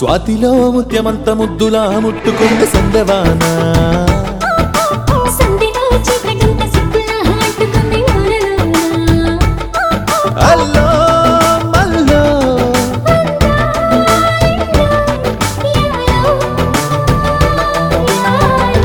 స్వాతిలో ముత్యమంత ముద్దులా ముట్టుకుంది సందవానా సంధిలో చీకటంత సిక్కులా అంటుకుంది ఊరలోన. అల్లో మల్లో యాలో, యాలో.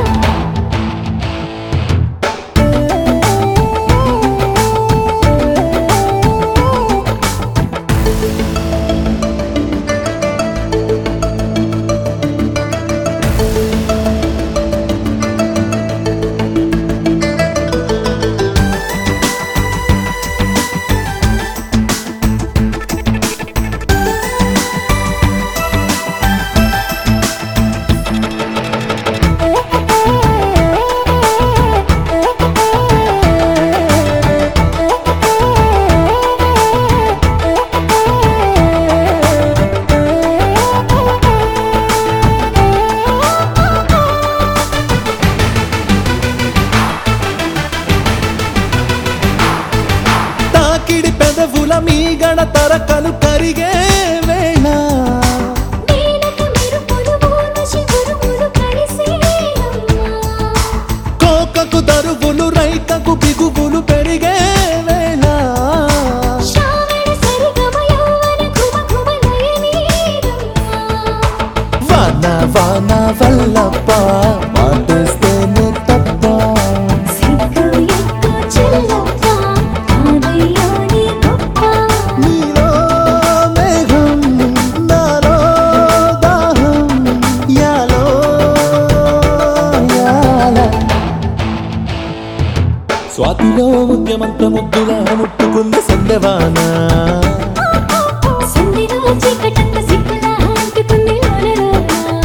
తాకిడి పెదవుల మీగడ తరకలు కరిగే వేళ నీలక మెరుపులు ఊర్వశి గురువులు కలిసేనమ్మా. కోకకు దరువులు రైకకు బిగువులు పెరిగే వేళ శ్రావణ సరిగమ యౌవన ఘుమ ఘుమ లయనీరమ్మా. వాన వాన వల్లప్ప మాటేస్తేనే తప్ప సిగ్గు ఎక్కు చెల్లప్ప, కాదయ్యో నీ గొప్ప. నీలో మేఘం నాలో దాహం యాలో యాల స్వాతిలో ముత్యమంత ముద్దులా ముట్టుకుంది సందవానా సంధిలో చీకటంత సిక్కులా అంటుకుంది ఊరలోన.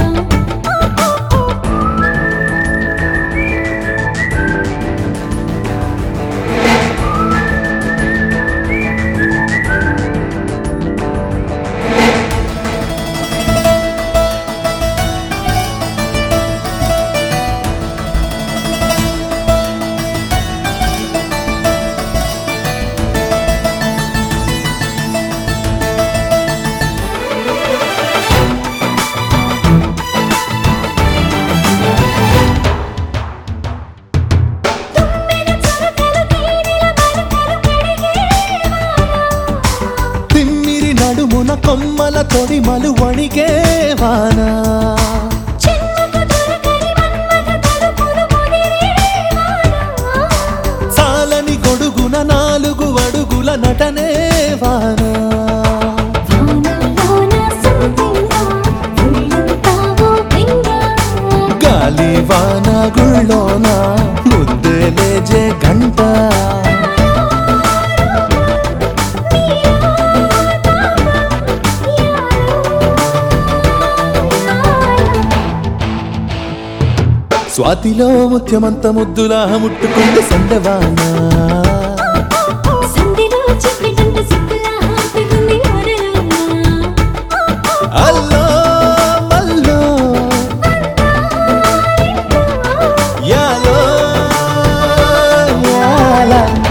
తిమ్మిరి నడుమున కొమ్మల తొడిమలు వణిగే వానా చిన్నకు దొరకని మన్మథ తలుపులు ముదిరేవానా. సాలని గొడుగున నాలుగు అడుగుల నటనే వానా వానలోన సంపెంగా, ఒళ్ళంతా ఓ బెంగ. గాలి వాన గుళ్ళోన ముద్దే లేజే గంట స్వాతిలో ముత్యమంత ముద్దులా ముట్టుకుంది సందవానా సంధిలో చిక్కటంత సిక్కులా అంటుకుంది ఊరలోన. అల్లో మల్లో యాలో యాల